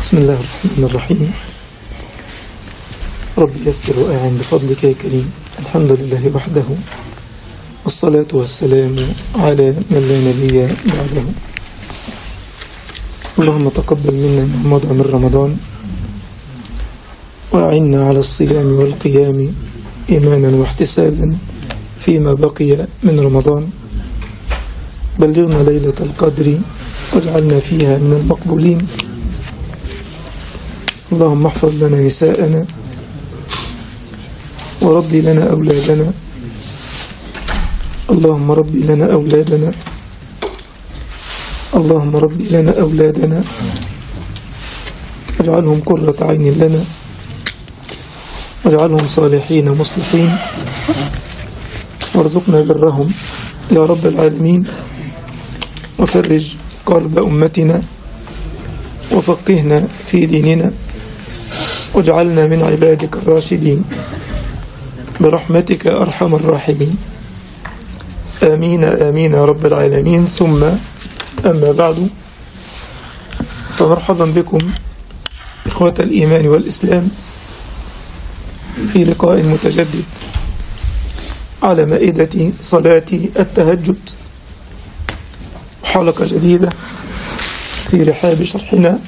بسم الله الرحمن الرحيم رب يسر وأعن بفضلك يا كريم الحمد لله وحده والصلاة والسلام على من لا نبي بعده اللهم تقبل منا ما مضى من رمضان وأعنا على الصيام والقيام إيمانا واحتسابا فيما بقي من رمضان بلغنا ليلة القدر واجعلنا فيها من المقبولين اللهم احفظ لنا نساءنا وربي لنا أولادنا اللهم ربي لنا أولادنا اللهم ربي لنا أولادنا واجعلهم قرة عين لنا واجعلهم صالحين مصلحين وارزقنا برهم يا رب العالمين وفرج قلب أمتنا وفقهنا في ديننا واجعلنا من عبادك الراشدين برحمتك يا أرحم الراحمين آمين آمين يا رب العالمين ثم أما بعد فمرحبا بكم إخوة الإيمان والإسلام في لقاء متجدد على مائدة صلاة التهجد حلقة جديدة في رحاب شرحنا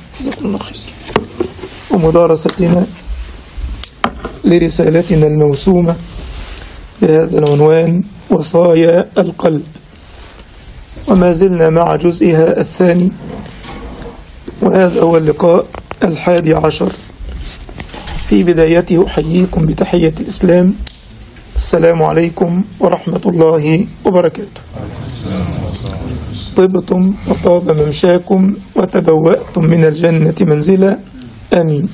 ومدارستنا لرسالتنا الموسومة بهذا العنوان وصايا القلب وما زلنا مع جزئها الثاني وهذا هو اللقاء الحادي عشر في بدايته أحييكم بتحية الإسلام السلام عليكم ورحمة الله وبركاته طبتم وطاب ممشاكم وتبوأتم من الجنة منزلا آمين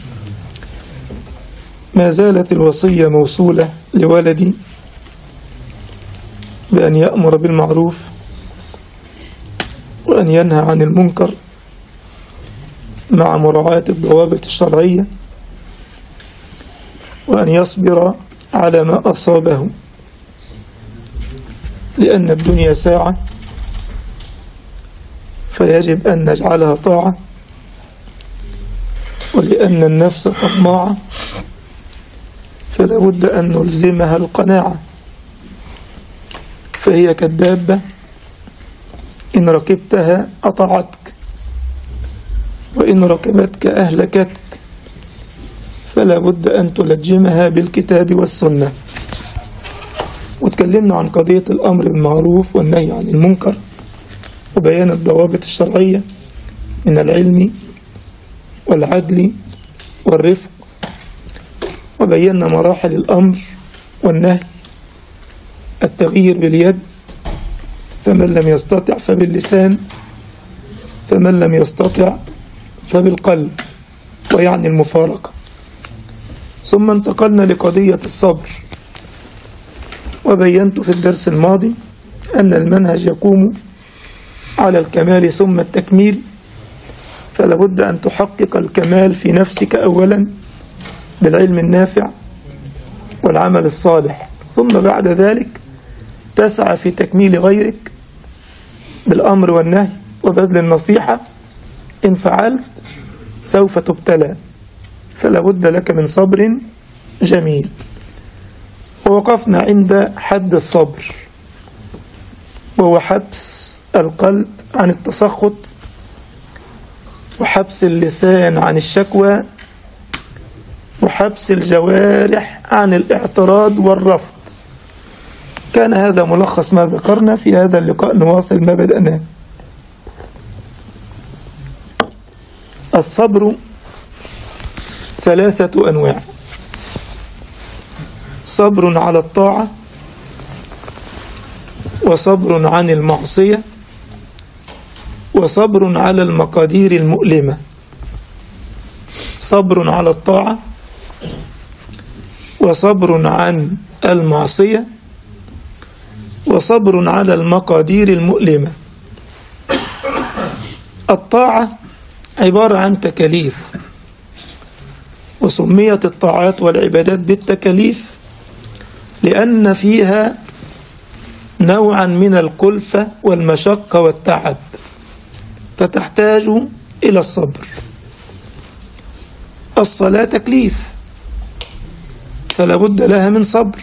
ما زالت الوصية موصولة لولدي بأن يأمر بالمعروف وأن ينهى عن المنكر مع مراعاة الضوابط الشرعية وأن يصبر على ما أصابه لأن الدنيا ساعة فيجب أن نجعلها طاعة ولأن النفس طماعة فلا بد أن نلزمها القناعة فهي كالدابة إن ركبتها أطاعتك وإن ركبتك أهلكتك فلا بد أن تلجمها بالكتاب والسنة وتكلمنا عن قضية الأمر بالمعروف والنهي عن المنكر وبيان الضوابط الشرعية من العلم والعدل والرفق وبينا مراحل الأمر والنهي التغيير باليد فمن لم يستطع فباللسان فمن لم يستطع فبالقلب ويعني المفارقة ثم انتقلنا لقضية الصبر وبينت في الدرس الماضي أن المنهج يقوم على الكمال ثم التكميل فلا بد أن تحقق الكمال في نفسك أولا بالعلم النافع والعمل الصالح ثم بعد ذلك تسعى في تكميل غيرك بالأمر والنهي وبذل النصيحة إن فعلت سوف تبتلى فلا بد لك من صبر جميل ووقفنا عند حد الصبر وهو حبس القلب عن التسخط وحبس اللسان عن الشكوى وحبس الجوارح عن الاعتراض والرفض كان هذا ملخص ما ذكرنا في هذا اللقاء نواصل ما بدأناه الصبر ثلاثة أنواع صبر على الطاعة وصبر عن المعصية وصبر على المقادير المؤلمة صبر على الطاعة وصبر عن المعصية وصبر على المقادير المؤلمة الطاعة عبارة عن تكاليف وسميت الطاعات والعبادات بالتكاليف لأن فيها نوعا من الكلفة والمشقة والتعب فتحتاج إلى الصبر الصلاة تكليف فلا بد لها من صبر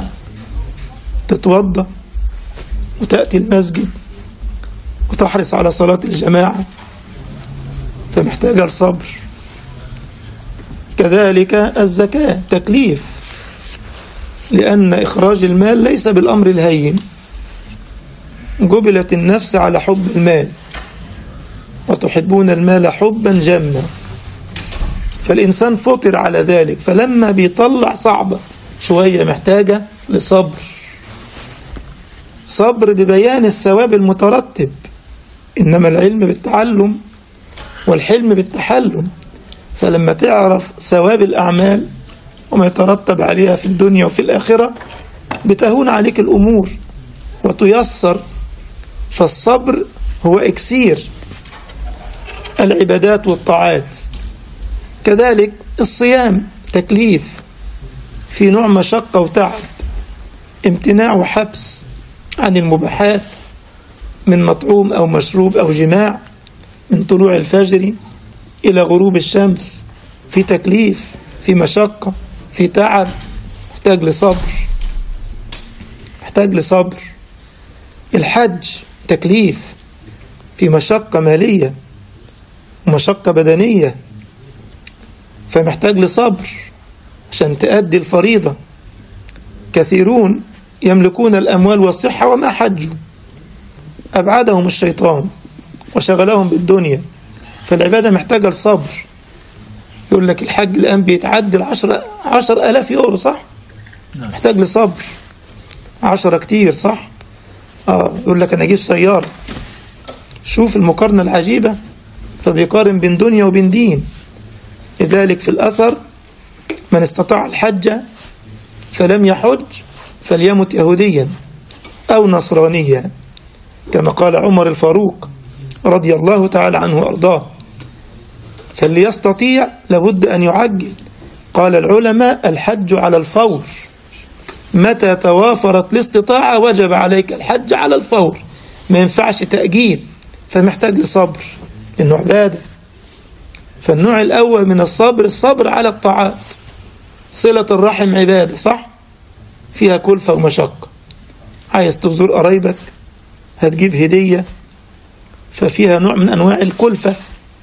تتوضا وتأتي المسجد وتحرص على صلاة الجماعة فمحتاجة الصبر كذلك الزكاة تكليف لأن إخراج المال ليس بالأمر الهين جبلت النفس على حب المال وتحبون المال حبا جما فالإنسان فطر على ذلك فلما بيطلع صعبة شوية محتاجة لصبر صبر ببيان الثواب المترتب إنما العلم بالتعلم والحلم بالتحلم فلما تعرف ثواب الأعمال وما يترتب عليها في الدنيا وفي الآخرة بتهون عليك الأمور وتيسر فالصبر هو إكسير العبادات والطاعات كذلك الصيام تكليف في نوع مشقة وتعب امتناع وحبس عن المباحات من مطعوم أو مشروب أو جماع من طلوع الفجر إلى غروب الشمس في تكليف في مشقة في تعب محتاج لصبر محتاج لصبر الحج تكليف في مشقة مالية ومشقة بدنية فمحتاج لصبر عشان تأدي الفريضة كثيرون يملكون الأموال والصحة وما حجوا أبعدهم الشيطان وشغلهم بالدنيا فالعبادة محتاجة لصبر يقول لك الحج الآن بيتعدل عشر, عشر ألاف يورو صح محتاج لصبر عشرة كتير صح آه يقول لك أنا أجيب سيارة شوف المقارنة العجيبة فبيقارن بين دنيا وبين دين لذلك في الأثر من استطاع الحج فلم يحج فليمت يهوديا أو نصرانيا كما قال عمر الفاروق رضي الله تعالى عنه وأرضاه فاللي يستطيع لابد أن يعجل قال العلماء الحج على الفور متى توافرت الاستطاعة وجب عليك الحج على الفور ما ينفعش تأجيل فمحتاج لصبر لأنه عبادة فالنوع الأول من الصبر الصبر على الطاعات صلة الرحم عبادة صح؟ فيها كلفة ومشقة عايز تزور قرايبك هتجيب هدية ففيها نوع من أنواع الكلفة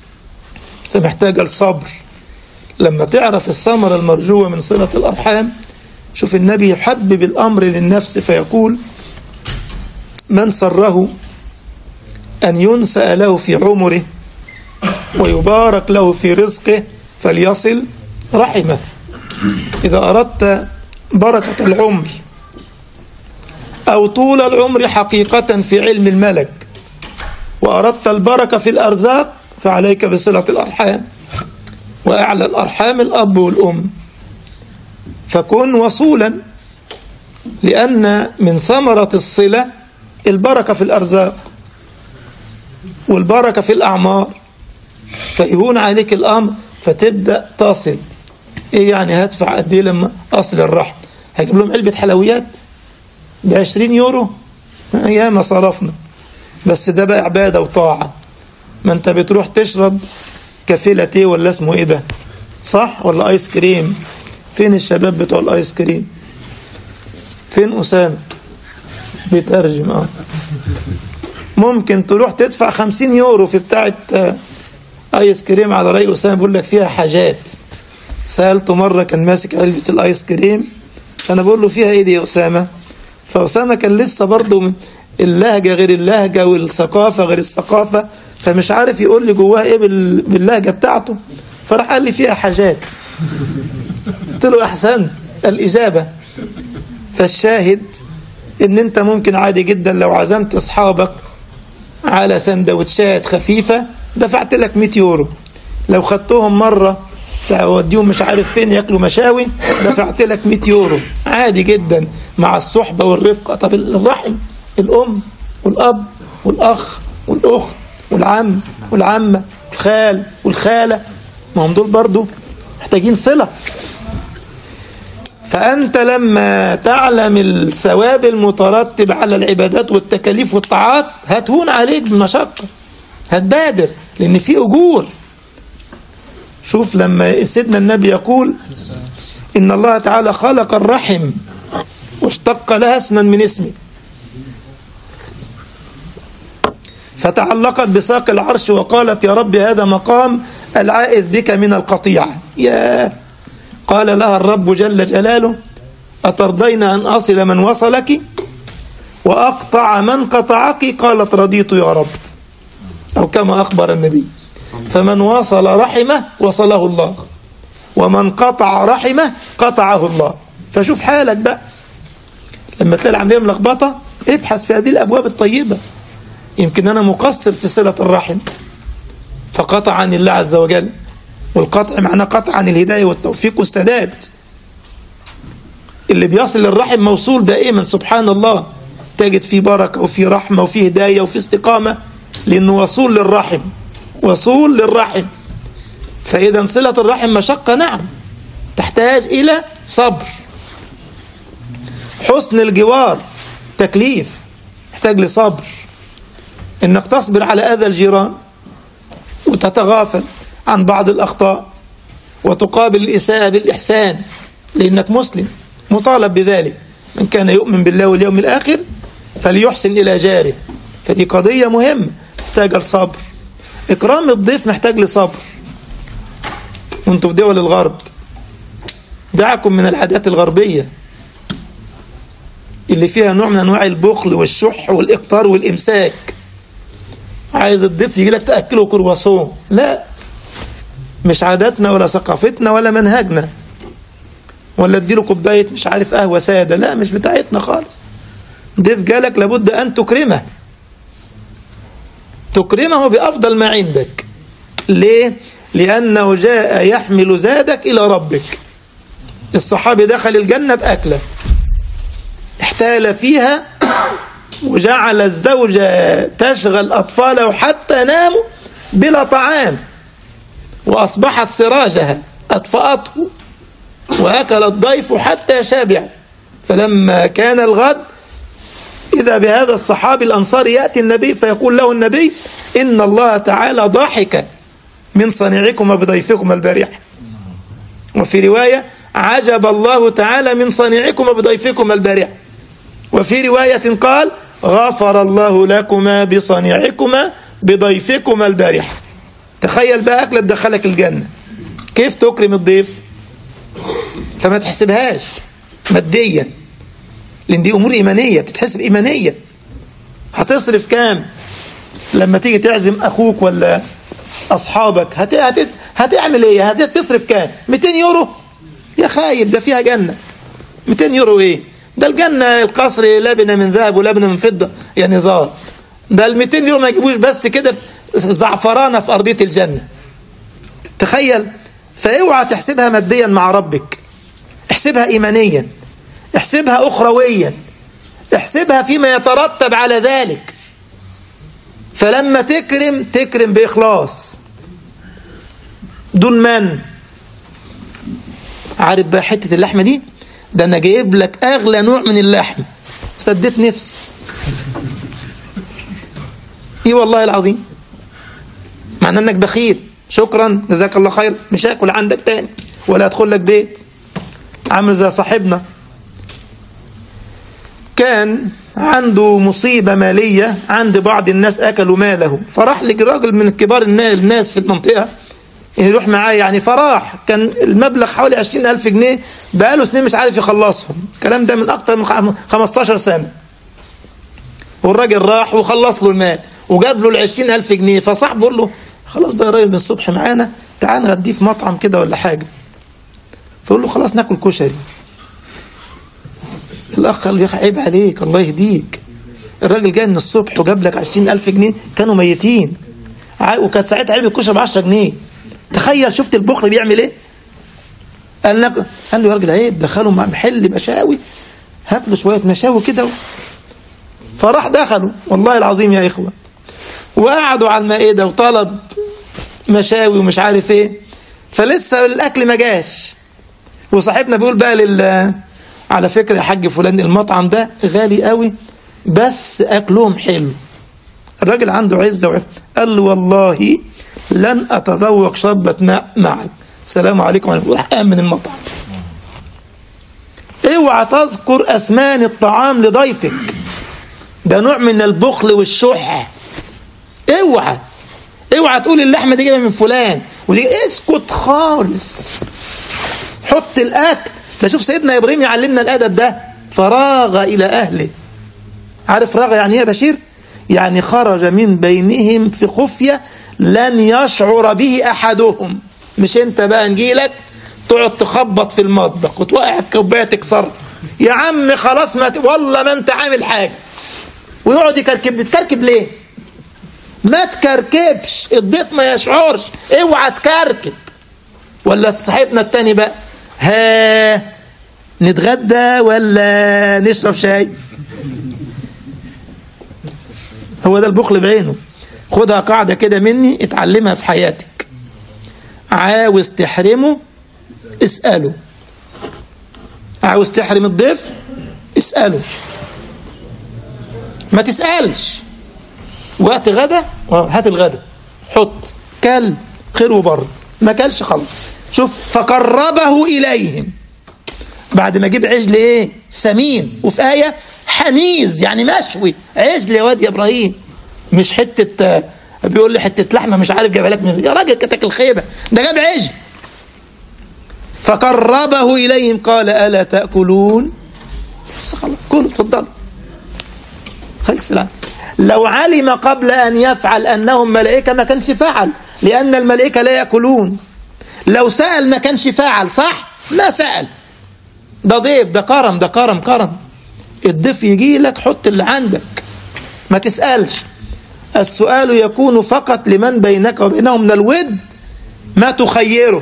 فمحتاجة الصبر لما تعرف الثمرة المرجوة من صلة الأرحام شوف النبي يحبب الأمر للنفس فيقول من سره أن ينسأ له في عمره ويبارك له في رزقه فليصل رحمه إذا أردت بركة العمر أو طول العمر حقيقة في علم الملك وأردت البركة في الأرزاق فعليك بصلة الأرحام وأعلى الأرحام الأب والأم فكن وصولا لأن من ثمرة الصلة البركة في الأرزاق والبركة في الأعمار فيهون عليك الأمر فتبدأ تصل إيه يعني هدفع قد إيه لما أصل الرحم هجيب لهم علبة حلويات بعشرين يورو ياما صرفنا بس ده بقى عبادة وطاعة ما انت بتروح تشرب كافيه لاتيه ولا اسمه ايه ده صح ولا ايس كريم فين الشباب بتوع الايس كريم فين اسامه بيترجم اه ممكن تروح تدفع خمسين يورو في بتاعة ايس كريم على رأي اسامه بيقول لك فيها حاجات سألته مرة كان ماسك علبة الايس كريم انا بقول له فيها ايه دي يا اسامه فاسامه كان لسه برضه من اللهجة غير اللهجة والثقافة غير الثقافة فمش عارف يقول لي جواها ايه باللهجة بتاعته فراح قال لي فيها حاجات قلت له احسنت الإجابة فالشاهد ان انت ممكن عادي جدا لو عزمت اصحابك على سندوتشات خفيفة دفعت لك 100 يورو لو خدتهم مرة توديهم مش عارف فين ياكلوا مشاوي دفعت لك 100 يورو عادي جدا مع الصحبة والرفقة طب الرحم الأم والأب والأخ والأخت والعم والعمة والخال والخالة ما هم دول برضو محتاجين صلة فأنت لما تعلم الثواب المترتب على العبادات والتكاليف والطاعات هتهون عليك بمشقة هتبادر لأن في أجور شوف لما سيدنا النبي يقول إن الله تعالى خلق الرحم واشتق لها اسما من اسمه فتعلقت بساق العرش وقالت يا رب هذا مقام العائذ بك من القطيعة يا قال لها الرب جل جلاله أترضين أن أصل من وصلك وأقطع من قطعك قالت رضيت يا رب أو كما أخبر النبي فمن وصل رحمه وصله الله ومن قطع رحمه قطعه الله فشوف حالك بقى لما تلاقي العملية ملخبطة ابحث في هذه الأبواب الطيبة يمكن أنا مقصر في صلة الرحم فقطع عن الله عز وجل والقطع معناه قطع عن الهداية والتوفيق والسداد اللي بيصل للرحم موصول دائما سبحان الله تجد فيه بركة وفي رحمة وفي هداية وفي استقامة لأنه وصول للرحم وصول للرحم فإذا صلة الرحم مشقة نعم تحتاج إلى صبر حسن الجوار تكليف يحتاج لصبر انك تصبر على اذى الجيران وتتغافل عن بعض الاخطاء وتقابل الاساءه بالاحسان لانك مسلم مطالب بذلك من كان يؤمن بالله واليوم الاخر فليحسن الى جاره فدي قضيه مهمه محتاجه لصبر اكرام الضيف محتاج لصبر وانتوا في دول الغرب دعكم من العادات الغربيه اللي فيها نوع من انواع البخل والشح والاقتار والامساك عايز الضيف يجي لك تاكله كرواسون لا مش عاداتنا ولا ثقافتنا ولا منهجنا ولا اديله كوبايه مش عارف قهوه ساده لا مش بتاعتنا خالص ضيف جالك لابد ان تكرمه تكرمه بافضل ما عندك ليه لانه جاء يحمل زادك الى ربك الصحابي دخل الجنه باكله احتال فيها وجعل الزوجة تشغل أطفاله حتى ناموا بلا طعام وأصبحت سراجها أطفأته وأكل الضيف حتى شبع فلما كان الغد إذا بهذا الصحابي الأنصاري يأتي النبي فيقول له النبي إن الله تعالى ضاحك من صنيعكم وبضيفكم البارحة وفي رواية عجب الله تعالى من صنيعكم وبضيفكم البارحة وفي رواية قال غفر الله لكما بصنيعكما بضيفكما البارحة تخيل بقى أكلة تدخلك الجنة كيف تكرم الضيف فما تحسبهاش ماديا لأن دي أمور إيمانية بتتحسب إيمانيا هتصرف كام لما تيجي تعزم أخوك ولا أصحابك هت... هت... هتعمل إيه هتصرف كام 200 يورو يا خايب ده فيها جنة 200 يورو إيه ده الجنة القصر لبنة من ذهب ولبنة من فضة يا نزار ده ال 200 يورو ما يجيبوش بس كده زعفرانة في أرضية الجنة تخيل فاوعى تحسبها ماديا مع ربك احسبها إيمانيا احسبها أخرويا احسبها فيما يترتب على ذلك فلما تكرم تكرم بإخلاص دون من عارف بقى حتة اللحمة دي ده انا جايب لك اغلى نوع من اللحم سديت نفسي ايه والله العظيم معنى انك بخيل شكرا جزاك الله خير مش هاكل عندك تاني ولا ادخل لك بيت عامل زي صاحبنا كان عنده مصيبة مالية عند بعض الناس أكلوا ماله فراح لراجل من كبار الناس في المنطقة يروح معاه يعني فراح كان المبلغ حوالي 20000 جنيه بقاله سنين مش عارف يخلصهم الكلام ده من أكتر من 15 سنة والراجل راح وخلص له المال وجاب له ال 20000 جنيه فصاحبه بيقول له خلاص بقى يا راجل من الصبح معانا تعال نغديه في مطعم كده ولا حاجة فقول له خلاص ناكل كشري الأخ قال له يا أخي عيب عليك الله يهديك الراجل جاي من الصبح وجاب لك 20000 جنيه كانوا ميتين وكان ساعتها عيب الكشري ب 10 جنيه تخيل شفت البخل بيعمل ايه قال لك قال له يا راجل عيب دخلوا مع محل مشاوي هات له شويه مشاوي كده فراح دخلوا والله العظيم يا اخوه وقعدوا على المائده وطلب مشاوي ومش عارف ايه فلسه الاكل ما جاش وصاحبنا بيقول بقى لل على فكره يا حاج فلان المطعم ده غالي قوي بس اكلهم حلو الراجل عنده عزه وعفه قال له والله لن أتذوق شربة ماء معك السلام عليكم ورحمة الله قام من المطعم اوعى تذكر أسمان الطعام لضيفك ده نوع من البخل والشح اوعى اوعى تقول اللحمة دي جايبة من فلان ودي اسكت خالص حط الأكل ده شوف سيدنا إبراهيم يعلمنا الأدب ده فراغ إلى أهله عارف راغ يعني ايه يا بشير يعني خرج من بينهم في خفية لن يشعر به أحدهم مش انت بقى نجيلك تقعد تخبط في المطبخ وتوقع الكوبايه تكسرها يا عم خلاص ما ت... والله ما انت عامل حاجه ويقعد يكركب بتكركب ليه ما تكركبش الضيف ما يشعرش اوعى تكركب ولا صاحبنا التاني بقى ها نتغدى ولا نشرب شاي هو ده البخل بعينه خدها قاعدة كده مني اتعلمها في حياتك عاوز تحرمه اسأله عاوز تحرم الضيف اسأله ما تسألش وقت غدا هات الغدا حط كل خير وبر ما كلش خلاص شوف فقربه إليهم بعد ما جيب عجل ايه سمين وفي آية حنيز يعني مشوي عجل يا واد يا إبراهيم مش حتة بيقول لي حتة لحمة مش عارف جايبها لك من يا راجل كتك الخيبة ده جاب عجل فقربه إليهم قال ألا تأكلون بس خلاص كلوا اتفضلوا خلص لا لو علم قبل أن يفعل أنهم ملائكة ما كانش فعل لأن الملائكة لا يأكلون لو سأل ما كانش فعل صح ما سأل ده ضيف ده كرم ده كرم كرم الضيف يجي لك حط اللي عندك ما تسألش السؤال يكون فقط لمن بينك وبينه من الود ما تخيره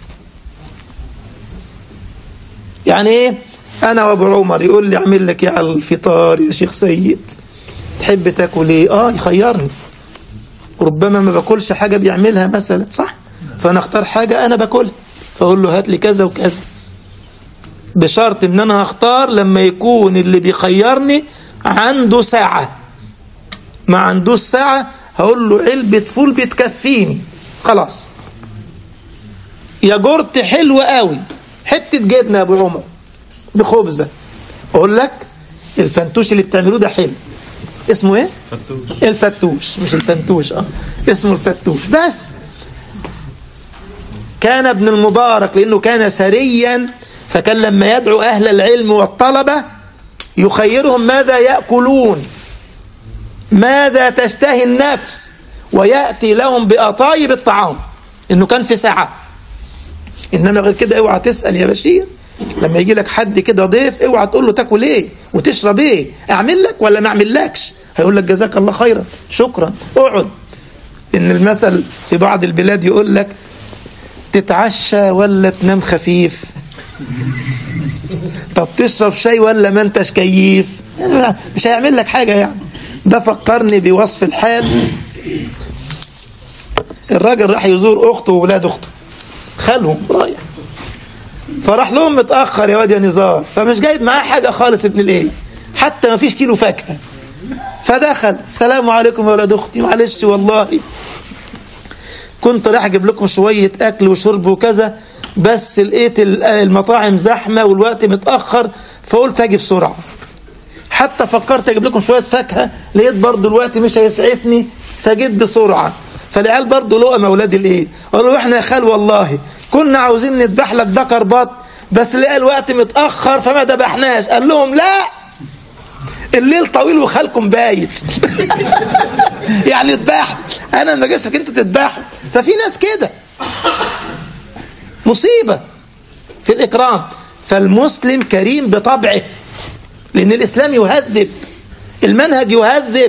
يعني ايه انا وابو عمر يقول لي اعمل لك ايه على الفطار يا شيخ سيد تحب تاكل ايه اه يخيرني ربما ما باكلش حاجه بيعملها مثلا صح فانا اختار حاجه انا باكلها فاقول له هات لي كذا وكذا بشرط ان انا هختار لما يكون اللي بيخيرني عنده ساعه ما عندوش ساعه هقول له علبه فول بتكفيني خلاص يا جرت حلو قوي حته جبنه يا ابو عمر بخبزه اقول لك الفنتوش اللي بتعملوه ده حلو اسمه ايه فتوش الفتوش مش الفنتوش اه اسمه الفتوش بس كان ابن المبارك لانه كان سريا فكان لما يدعو اهل العلم والطلبه يخيرهم ماذا ياكلون ماذا تشتهي النفس وياتي لهم باطايب الطعام انه كان في ساعه انما غير كده اوعى تسال يا بشير لما يجي لك حد كده ضيف اوعى تقول له تاكل ايه وتشرب ايه اعمل لك ولا ما اعملكش هيقول لك جزاك الله خيرا شكرا اقعد ان المثل في بعض البلاد يقول لك تتعشى ولا تنام خفيف طب تشرب شاي ولا ما انتش كيف مش هيعمل لك حاجه يعني ده فكرني بوصف الحال الراجل راح يزور اخته واولاد اخته خالهم رايح فراح لهم متاخر يا واد يا نزار فمش جايب معاه حاجه خالص ابن الايه حتى ما فيش كيلو فاكهه فدخل السلام عليكم يا ولاد اختي معلش والله كنت رايح اجيب لكم شويه اكل وشرب وكذا بس لقيت المطاعم زحمه والوقت متاخر فقلت اجي بسرعه حتى فكرت اجيب لكم شويه فاكهه لقيت برضو الوقت مش هيسعفني فجيت بسرعه فالعيال برضو لقمه اولاد الايه قالوا احنا يا خال والله كنا عاوزين نذبح لك ده كربات بس لقى الوقت متاخر فما ذبحناش قال لهم لا الليل طويل وخالكم بايت يعني اذبحوا انا ما جبتش لك انتوا تذبحوا ففي ناس كده مصيبه في الاكرام فالمسلم كريم بطبعه لان الاسلام يهذب المنهج يهذب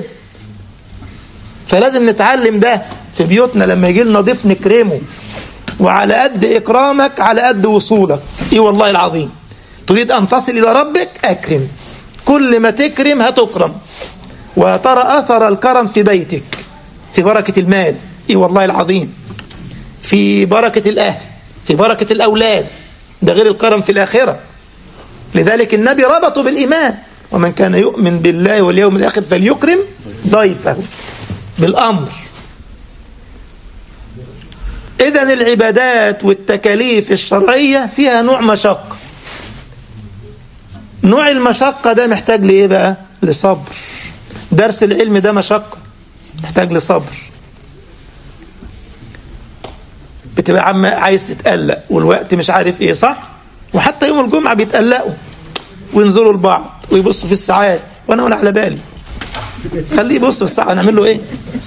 فلازم نتعلم ده في بيوتنا لما يجي لنا ضيف نكرمه وعلى قد اكرامك على قد وصولك اي والله العظيم تريد ان تصل الى ربك اكرم كل ما تكرم هتكرم وترى اثر الكرم في بيتك في بركه المال اي والله العظيم في بركه الاهل في بركه الاولاد ده غير الكرم في الاخره لذلك النبي ربطه بالايمان ومن كان يؤمن بالله واليوم الاخر فليكرم ضيفه بالامر إذا العبادات والتكاليف الشرعية فيها نوع مشقة نوع المشقة ده محتاج لإيه بقى؟ لصبر درس العلم ده مشقة محتاج لصبر بتبقى عم عايز تتقلق والوقت مش عارف ايه صح وحتى يوم الجمعة بيتقلقوا وينظروا لبعض ويبصوا في الساعات وانا ولا على بالي خليه يبص في الساعة نعمل له ايه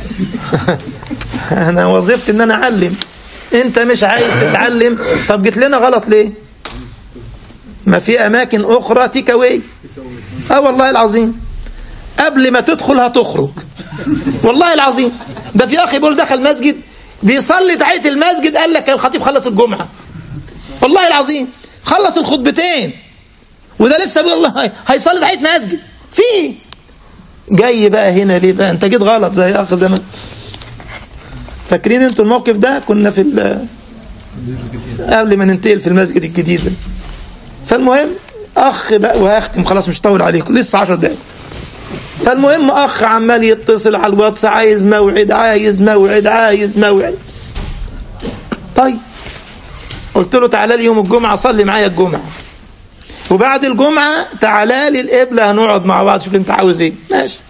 انا وظيفتي ان انا اعلم انت مش عايز تتعلم طب جيت لنا غلط ليه ما في اماكن اخرى تيك اواي اه والله العظيم قبل ما تدخل هتخرج والله العظيم ده في اخي بيقول دخل مسجد بيصلي تحيه المسجد قال لك الخطيب خلص الجمعه والله العظيم خلص الخطبتين وده لسه بيقول الله هيصلي تحيه مسجد في جاي بقى هنا ليه بقى انت جيت غلط زي اخ زمان فاكرين انتوا الموقف ده كنا في قبل ما ننتقل في المسجد الجديد ده فالمهم اخ بقى وهختم خلاص مش طول عليكم لسه 10 دقايق فالمهم اخ عمال يتصل على الواتس عايز موعد عايز موعد عايز موعد طيب قلت له تعالى لي يوم الجمعه صلي معايا الجمعه وبعد الجمعه تعالى لي القبله هنقعد مع بعض شوف انت عاوز ايه ماشي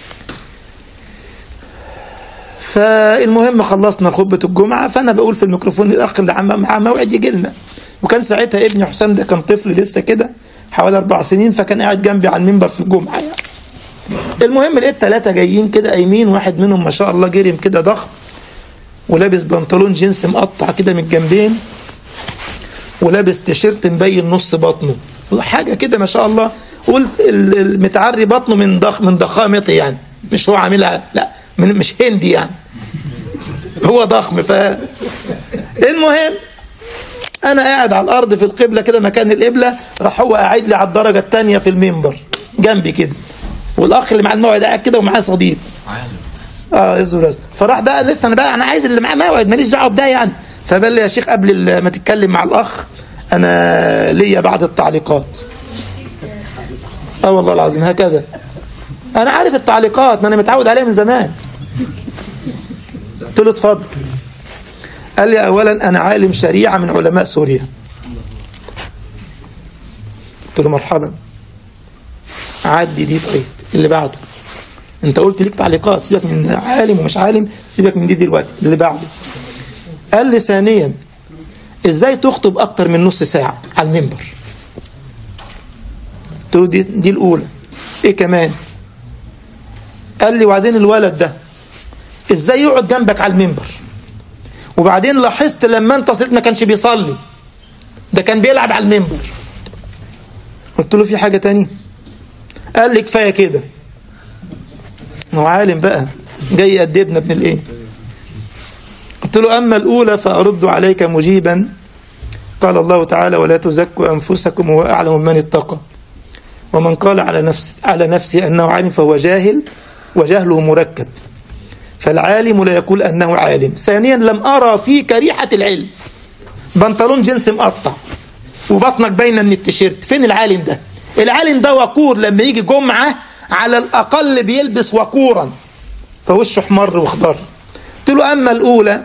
فالمهم خلصنا خطبه الجمعه فانا بقول في الميكروفون للاخ اللي عم معاه موعد يجي لنا وكان ساعتها ابني حسام ده كان طفل لسه كده حوالي اربع سنين فكان قاعد جنبي على المنبر في الجمعه يعني المهم لقيت ثلاثة جايين كده قايمين واحد منهم ما شاء الله جرم كده ضخم ولابس بنطلون جينز مقطع كده من الجنبين ولابس تيشيرت مبين نص بطنه حاجة كده ما شاء الله قلت المتعري بطنه من ضخ من ضخامته يعني مش هو عاملها لا من مش هندي يعني هو ضخم ف المهم انا قاعد على الارض في القبله كده مكان القبله راح هو قاعد لي على الدرجه الثانيه في المنبر جنبي كده والاخ اللي مع الموعد قاعد كده ومعاه صديق اه ازور فراح ده لسه انا بقى انا عايز اللي معاه موعد ماليش دعوه بده يعني فقال لي يا شيخ قبل ما تتكلم مع الاخ انا ليا بعض التعليقات اه والله العظيم هكذا انا عارف التعليقات ما انا متعود عليها من زمان قلت له اتفضل قال لي اولا انا عالم شريعه من علماء سوريا قلت له مرحبا عدي دي طيب اللي بعده انت قلت ليك تعليقات سيبك من عالم ومش عالم سيبك من دي دلوقتي اللي بعده قال لي ثانيا ازاي تخطب اكتر من نص ساعه على المنبر قلت له دي, دي الاولى ايه كمان قال لي وبعدين الولد ده ازاي يقعد جنبك على المنبر وبعدين لاحظت لما انت صرت ما كانش بيصلي ده كان بيلعب على المنبر قلت له في حاجه تانية قال لي كفايه كده هو عالم بقى جاي يأدبنا ابن الايه قلت له اما الاولى فارد عليك مجيبا قال الله تعالى ولا تزكوا انفسكم هو اعلم من اتقى ومن قال على نفس على نفسه انه عالم فهو جاهل وجهله مركب فالعالم لا يقول انه عالم ثانيا لم ارى فيك ريحه العلم بنطلون جنس مقطع وبطنك باينه من التيشيرت فين العالم ده العالم ده وقور لما يجي جمعة على الأقل بيلبس وقورا فوشه احمر واخضر قلت له أما الأولى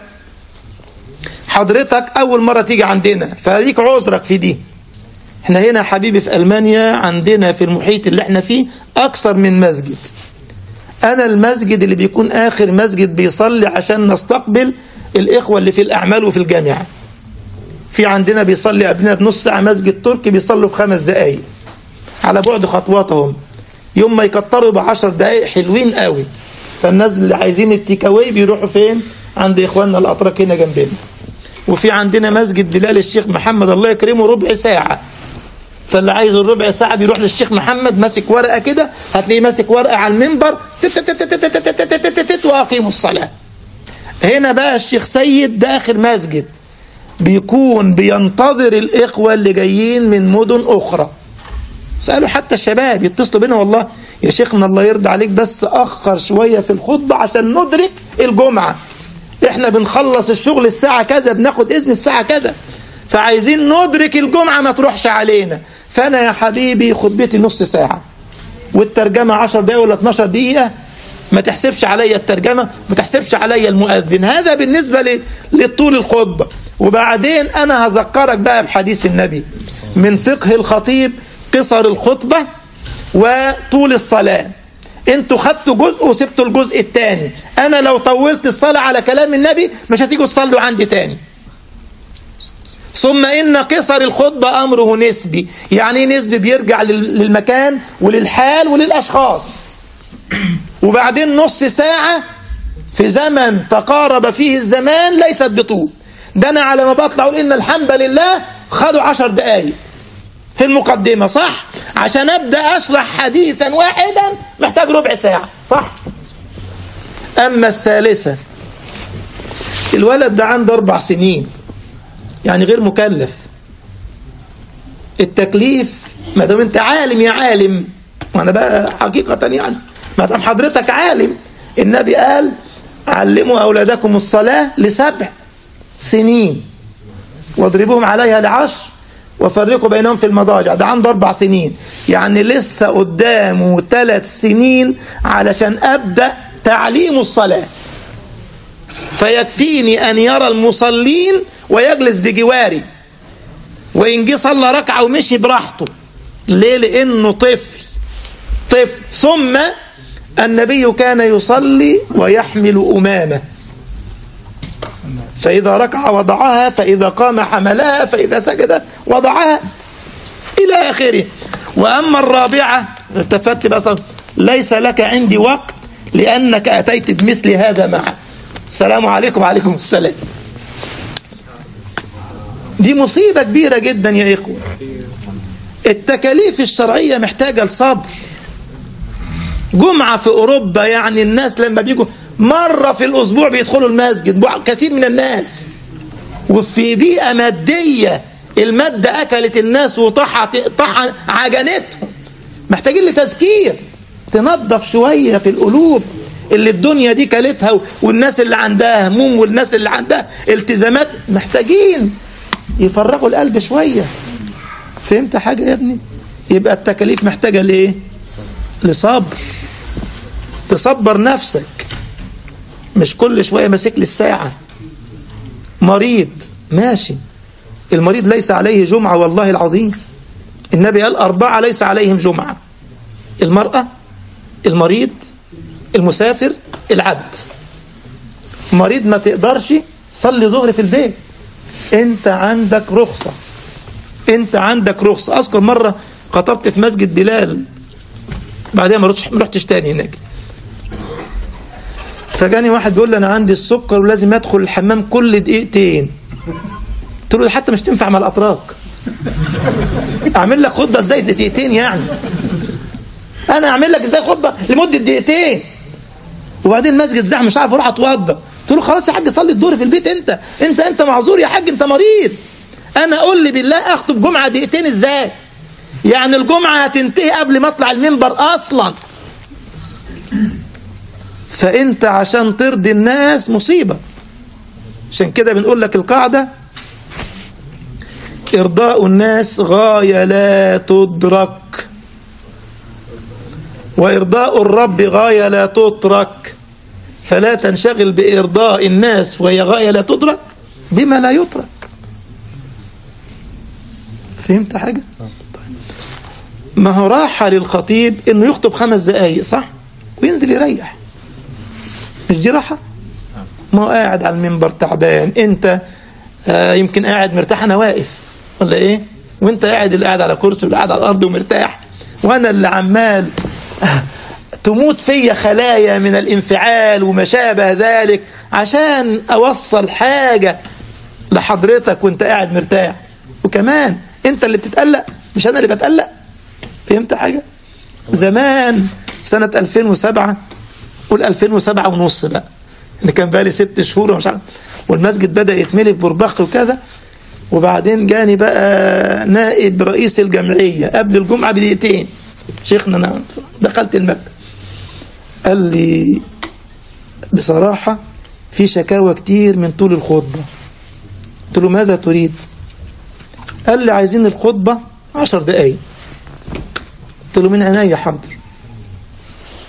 حضرتك أول مرة تيجي عندنا فليك عذرك في دي احنا هنا يا حبيبي في ألمانيا عندنا في المحيط اللي احنا فيه أكثر من مسجد أنا المسجد اللي بيكون آخر مسجد بيصلي عشان نستقبل الإخوة اللي في الأعمال وفي الجامعة في عندنا بيصلي قبلنا بنص ساعة مسجد تركي بيصلوا في خمس دقايق على بعد خطواتهم يوم ما يكتروا بعشر دقايق حلوين قوي فالناس اللي عايزين التيكاوي بيروحوا فين عند اخواننا الاتراك هنا جنبنا وفي عندنا مسجد بلال الشيخ محمد الله يكرمه ربع ساعة فاللي عايز الربع ساعة بيروح للشيخ محمد ماسك ورقة كده هتلاقيه ماسك ورقة على المنبر وأقيموا الصلاة هنا بقى الشيخ سيد ده آخر مسجد بيكون بينتظر الإخوة اللي جايين من مدن أخرى سألوا حتى الشباب يتصلوا بينا والله يا شيخنا الله يرضى عليك بس أخر شوية في الخطبة عشان ندرك الجمعة احنا بنخلص الشغل الساعة كذا بناخد إذن الساعة كذا فعايزين ندرك الجمعة ما تروحش علينا فأنا يا حبيبي خطبتي نص ساعة والترجمة 10 دقايق ولا 12 دقيقة ما تحسبش عليا الترجمة ما تحسبش عليا المؤذن هذا بالنسبة لطول الخطبة وبعدين أنا هذكرك بقى بحديث النبي من فقه الخطيب قصر الخطبة وطول الصلاة انتوا خدتوا جزء وسبتوا الجزء الثاني انا لو طولت الصلاة على كلام النبي مش هتيجوا تصلوا عندي تاني ثم إن قصر الخطبة أمره نسبي يعني نسبي بيرجع للمكان وللحال وللأشخاص وبعدين نص ساعة في زمن تقارب فيه الزمان ليست بطول ده أنا على ما بطلع أقول إن الحمد لله خدوا عشر دقايق في المقدمة صح عشان أبدأ أشرح حديثا واحدا محتاج ربع ساعة صح أما الثالثة الولد ده عنده أربع سنين يعني غير مكلف التكليف ما دام انت عالم يا عالم وانا بقى حقيقة يعني ما دام حضرتك عالم النبي قال علموا أولادكم الصلاة لسبع سنين واضربوهم عليها لعشر وفرقوا بينهم في المضاجع ده عنده أربع سنين يعني لسه قدامه ثلاث سنين علشان أبدأ تعليم الصلاة فيكفيني أن يرى المصلين ويجلس بجواري وإن جه صلى ركعة ومشي براحته ليه لأنه طفل طفل ثم النبي كان يصلي ويحمل أمامه فإذا ركع وضعها فإذا قام حملها فإذا سجد وضعها إلى آخره وأما الرابعة التفت بس ليس لك عندي وقت لأنك أتيت بمثل هذا معه السلام عليكم وعليكم السلام دي مصيبة كبيرة جدا يا إخوة التكاليف الشرعية محتاجة لصبر جمعة في أوروبا يعني الناس لما بيجوا مرة في الأسبوع بيدخلوا المسجد كثير من الناس وفي بيئة مادية المادة أكلت الناس وطحت طح عجنتهم محتاجين لتذكير تنظف شوية في القلوب اللي الدنيا دي كلتها والناس اللي عندها هموم والناس اللي عندها التزامات محتاجين يفرغوا القلب شوية فهمت حاجة يا ابني يبقى التكاليف محتاجة لإيه لصبر تصبر نفسك مش كل شوية ماسك لي الساعة مريض ماشي المريض ليس عليه جمعة والله العظيم النبي قال أربعة ليس عليهم جمعة المرأة المريض المسافر العبد مريض ما تقدرش صلي ظهر في البيت انت عندك رخصة انت عندك رخصة اذكر مرة خطبت في مسجد بلال بعدها ما رحتش ما رحتش تاني هناك فجاني واحد بيقول لي انا عندي السكر ولازم ادخل الحمام كل دقيقتين قلت له حتى مش تنفع مع الاتراك اعمل لك خطبه ازاي دقيقتين يعني انا اعمل لك ازاي خطبه لمده دقيقتين وبعدين مسجد زحمه مش عارف اروح اتوضى قلت له خلاص يا حاج صلي الظهر في البيت انت انت انت معذور يا حاج انت مريض انا قول لي بالله اخطب جمعه دقيقتين ازاي يعني الجمعه هتنتهي قبل ما اطلع المنبر اصلا فانت عشان ترضي الناس مصيبه عشان كده بنقول لك القاعده ارضاء الناس غايه لا تدرك وارضاء الرب غايه لا تترك فلا تنشغل بإرضاء الناس وهي غاية لا تدرك بما لا يترك فهمت حاجة؟ طيب. ما هو راحة للخطيب انه يخطب خمس دقايق صح؟ وينزل يريح مش دي راحة؟ ما هو قاعد على المنبر تعبان انت آه يمكن قاعد مرتاح انا واقف ولا ايه؟ وانت قاعد اللي قاعد على كرسي واللي قاعد على الارض ومرتاح وانا اللي عمال تموت فيا خلايا من الانفعال وما شابه ذلك عشان أوصل حاجة لحضرتك وانت قاعد مرتاح وكمان انت اللي بتتقلق مش أنا اللي بتقلق فهمت حاجة زمان سنة 2007 قول 2007 ونص بقى ان كان بقى لي ست شهور ومش عارف والمسجد بدأ يتملي ببربخ وكذا وبعدين جاني بقى نائب رئيس الجمعية قبل الجمعة بدقيقتين شيخنا انا دخلت المكتب قال لي بصراحة في شكاوى كتير من طول الخطبة قلت له ماذا تريد قال لي عايزين الخطبة عشر دقايق قلت له من عينيا حاضر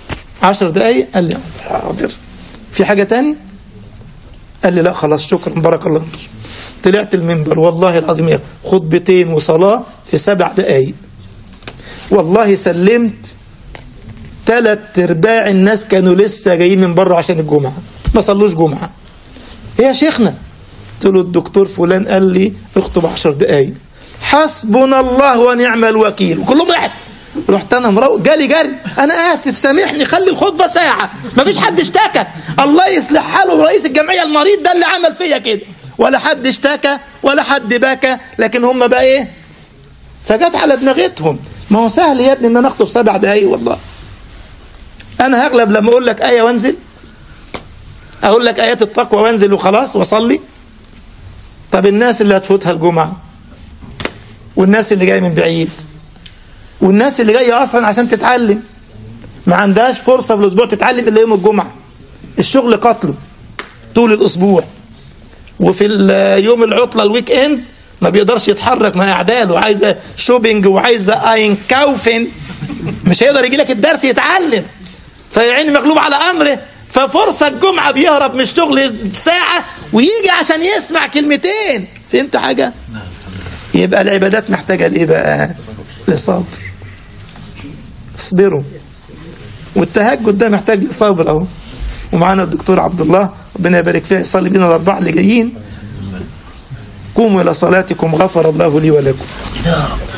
عشر دقايق قال لي حاضر في حاجة تاني قال لي لا خلاص شكرا بارك الله فيك طلعت المنبر والله العظيم يا خطبتين وصلاة في سبع دقايق والله سلمت ثلاث ارباع الناس كانوا لسه جايين من بره عشان الجمعة ما صلوش جمعة ايه يا شيخنا قلت له الدكتور فلان قال لي اخطب عشر دقايق حسبنا الله ونعم الوكيل وكلهم راحت رحت انا مروح جالي جري انا اسف سامحني خلي الخطبه ساعه مفيش حد اشتكى الله يصلح حاله رئيس الجمعيه المريض ده اللي عمل فيا كده ولا حد اشتكى ولا حد بكى لكن هم بقى ايه فجت على دماغتهم ما هو سهل يا ابني ان انا اخطب سبع دقايق والله انا هغلب لما اقول لك ايه وانزل اقول لك ايات التقوى وانزل وخلاص واصلي طب الناس اللي هتفوتها الجمعه والناس اللي جايه من بعيد والناس اللي جايه اصلا عشان تتعلم ما عندهاش فرصه في الاسبوع تتعلم الا يوم الجمعه الشغل قتله طول الاسبوع وفي يوم العطله الويك اند ما بيقدرش يتحرك مع اعداله عايزه شوبينج وعايزه اينكاوفن مش هيقدر يجي لك الدرس يتعلم فيعين مغلوب على امره ففرصه الجمعه بيهرب من الشغل ساعه ويجي عشان يسمع كلمتين فهمت حاجه يبقى العبادات محتاجه لايه بقى لصبر اصبروا والتهجد ده محتاج لصبر اهو ومعانا الدكتور عبد الله ربنا يبارك فيه يصلي بينا الاربعه اللي جايين قوموا الى صلاتكم غفر الله لي ولكم يا رب